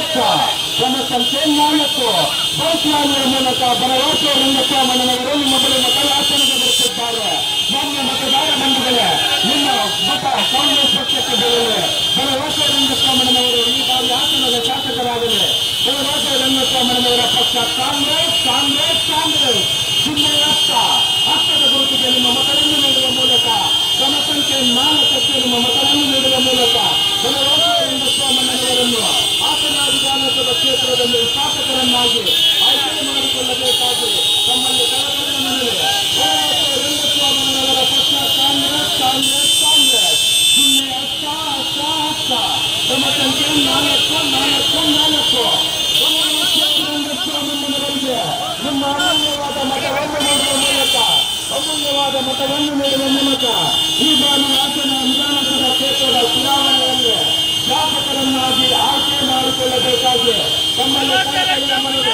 ಹತ್ತ ಜನ ಸಂಖ್ಯೆ ನಾಲ್ಕು ಬಹುಸ್ವಾಮಿಯ ಮೂಲಕ ಭರವಸೆ ರಂಗಸ್ವಾಮಣ್ಣನವರು ನಿಮ್ಮ ಬಳಿ ಮತಯಾಚನೆಗೆ ಬರುತ್ತಿದ್ದಾರೆ ಮಾನ್ಯ ಮತದಾರ ಬಂಧುಗಳೇ ನಿಮ್ಮ ಮತ ಕಾಂಗ್ರೆಸ್ ಪಕ್ಷಕ್ಕೆ ಬರಲಿ ಭರವಸೆ ರಂಗಸ್ವಾಮಣ್ಣನವರು ಈ ಬಾರಿ ಹಾಸನದ ಶಾಸಕರಾಗಲಿ ಭರವಸೆ ರಂಗಸ್ವಾಮಣ್ಣನವರ ಪಕ್ಷ ಕಾಂಗ್ರೆಸ್ ಕಾಂಗ್ರೆಸ್ ಕಾಂಗ್ರೆಸ್ ಚಿಹ್ನೆ ಹತ್ತ ಹತ್ತದ ಗುರುತಿಗೆ ನಿಮ್ಮ ಮತವನ್ನು ನೀಡುವ ಮೂಲಕ ಜನಸಂಖ್ಯೆ ನಾಲ್ಕಕ್ಕೆ ನಿಮ್ಮ ಮತವನ್ನು ನೀಡುವ ಮೂಲಕ ಭರವಸೆ ರಂಗಸ್ವಾಮಣ್ಣನವರನ್ನು ಹಾಸನ ವಿಧಾನಸಭಾ ಕ್ಷೇತ್ರದಲ್ಲಿ ಶಾಸಕರನ್ನಾಗಿ ಆಯ್ಕೆ ಮಾಡಿಕೊಳ್ಳಬೇಕಾಗಿ ತಮ್ಮಲ್ಲಿ ಕಳಕಳಿಯ ಮನವಿ ಭರವಸೆ ರಂಗಸ್ವಾಮಣ್ಣನವರ ಪಕ್ಷ ಕಾಂಗ್ರೆಸ್ ಕಾಂಗ್ರೆಸ್ ಕಾಂಗ್ರೆಸ್ ಚಿಹ್ನೆ ಹತ್ತ ಹತ್ತ ಹತ್ತ ಜನಸಂಖ್ಯೆ ನಾಲ್ಕು ನಾಲ್ಕು ನಾಲ್ಕು ಭರವಸೆ ರಂಗಸ್ವಾಮಣ್ಣನವರಿಗೆ ನಿಮ್ಮ ಅಮೂಲ್ಯವಾದ ಮತವನ್ನು ನೀಡುವ ಮೂಲಕ ಅಮೂಲ್ಯವಾದ ಮತವನ್ನು ನೀಡುವ ಮೂಲಕ ಈ ಬಾರಿ ಹಾಸನ ವಿಧಾನಸಭಾ ಕ್ಷೇತ್ರದ ಚುನಾವಣೆಯಲ್ಲಿ ಶಾಸಕರನ್ನಾಗಿ ಆಯ್ಕೆ ಮಾಡಿಕೊಳ್ಳಬೇಕಾಗಿ ತಮ್ಮಲ್ಲಿ ಕಳಕಳಿಯ ಮನವಿ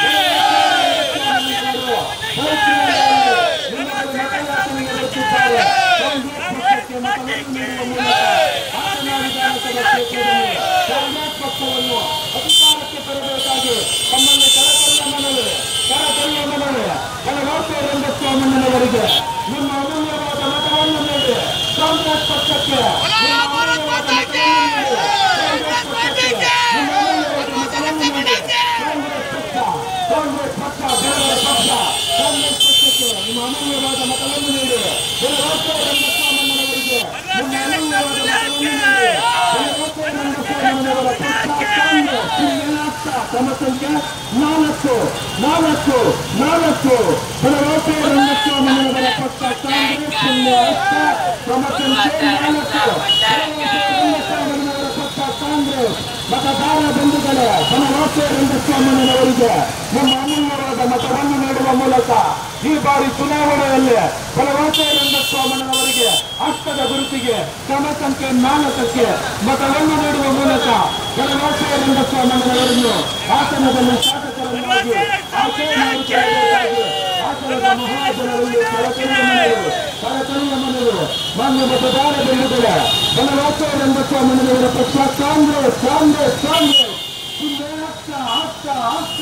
ಪಕ್ಷವನ್ನು ಅಧಿಕಾರಕ್ಕೆ ತರಬೇಕಾಗಿ ತಮ್ಮಲ್ಲಿ ಕಳಕಳಿಯ ಮನವಿ ಕಳಕಳಿಯ ಮನವಿ ಕಳವಾಸೆ ರಂಗಸ್ವಾಮಣ್ಣನವರಿಗೆ ನಿಮ್ಮ ಅಮೂಲ್ಯವಾದ ಮತವನ್ನು ನೀಡಿ ಕಾಂಗ್ರೆಸ್ ಪಕ್ಷಕ್ಕೆ ನಿಮ್ಮ ಅಮೂಲ್ಯವಾದ ಮತವನ್ನು ನೀಡಿ ಕಾಂಗ್ರೆಸ್ ಪಕ್ಷಕ್ಕೆ ನಿಮ್ಮ ಅಮೂಲ್ಯವಾದ ಮತವನ್ನು ನೀಡಿ ಕಾಂಗ್ರೆಸ್ ಪಕ್ಷ ಕಾಂಗ್ರೆಸ್ ಪಕ್ಷ ಬೇರೆ ಪಕ್ಷ ಕಾಂಗ್ರೆಸ್ ಪಕ್ಷಕ್ಕೆ ನಿಮ್ಮ ಅಮೂಲ್ಯವಾದ ಮತವನ್ನು ನೀಡಿ ಕಳವಾಸೆ ರಂಗಸ್ವಾಮಣ್ಣನವರಿಗೆ ನಿಮ್ಮ ಅಮೂಲ್ಯವಾದ ಮತವನ್ನು ನೀಡಿ ಕಳವಾಸೆ ರಂಗಸ್ವಾಮಣ್ಣನವರ ಪಕ್ಷ ಕಾಂಗ್ರೆಸ್ ಸಮಸಂಖ್ಯೆ ನಾಲ್ಕು ನಾಲ್ಕು ನಾಲ್ಕು ಭರವಸೆ ರಂಗಸ್ವಾಮಣ್ಣನವರ ಪಕ್ಷ ಕಾಂಗ್ರೆಸ್ ಶೂನ್ಯ ಹತ್ತ ಸಮಸಂಖ್ಯೆ ನಾಲ್ಕು ಭರವಸೆ ರಂಗಸ್ವಾಮಣ್ಣನವರ ಪಕ್ಷ ಕಾಂಗ್ರೆಸ್ ಮತದಾರ ಬಂಧುಗಳೇ ಭರವಸೆ ರಂಗಸ್ವಾಮಣ್ಣನವರಿಗೆ ನಮ್ಮ ಅಮೂಲ್ಯವಾದ ಮತವನ್ನು ನೀಡುವ ಮೂಲಕ ಈ ಬಾರಿ ಚುನಾವಣೆಯಲ್ಲಿ ಭರವಸೆ ರಂಗಸ್ವಾಮಣ್ಣನವರಿಗೆ ಹಸ್ತದ ಗುರುತಿಗೆ ಸಮಸಂಖ್ಯೆ ನಾಲ್ಕಕ್ಕೆ ಮತವನ್ನು ನೀಡುವ ಮೂಲಕ ಭರವಸೆ ರಂಗಸ್ವಾಮಣ್ಣನವರನ್ನು ಹಾಸನದಲ್ಲಿ ಶಾಸಕರನ್ನಾಗಿ ಆಯ್ಕೆ ಮಾಡಿಕೊಳ್ಳಬೇಕಾಗಿ ಹಾಸನದ ಮಹಾಜನರಲ್ಲಿ ಕಳಕಳಿಯ ಮನವಿ ಕಳಕಳಿಯ ಮನವಿ ಮಾನ್ಯ ಮತದಾರ ಬಂಧುಗಳೇ ಭರವಸೆ ರಂಗಸ್ವಾಮಣ್ಣನವರ ಪಕ್ಷ ಕಾಂಗ್ರೆಸ್ ಕಾಂಗ್ರೆಸ್ ಕಾಂಗ್ರೆಸ್ ಹಿಂದೆ ಹತ್ತ ಹತ್ತ ಹತ್ತ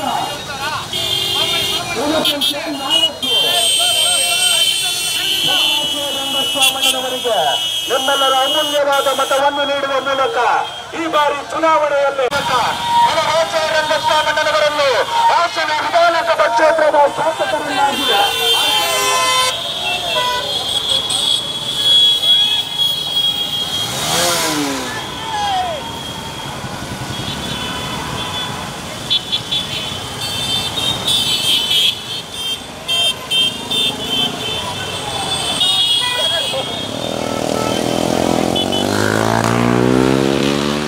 ಜನಸಂಖ್ಯೆ ನಾಲ್ಕು ರಂಗಸ್ವಾಮಣ್ಣನವರಿಗೆ ನಿಮ್ಮೆಲ್ಲರ ಅಮೂಲ್ಯವಾದ ಮತವನ್ನು ನೀಡುವ ಮೂಲಕ ಈ ಬಾರಿ ಚುನಾವಣೆಯಲ್ಲಿ ಭರವಸೆ ರಂಗಸ್ವಾಮಣ್ಣನವರನ್ನು ಹಾಸನ ವಿಧಾನಸಭಾ ಕ್ಷೇತ್ರದ ಶಾಸಕರನ್ನಾಗಿ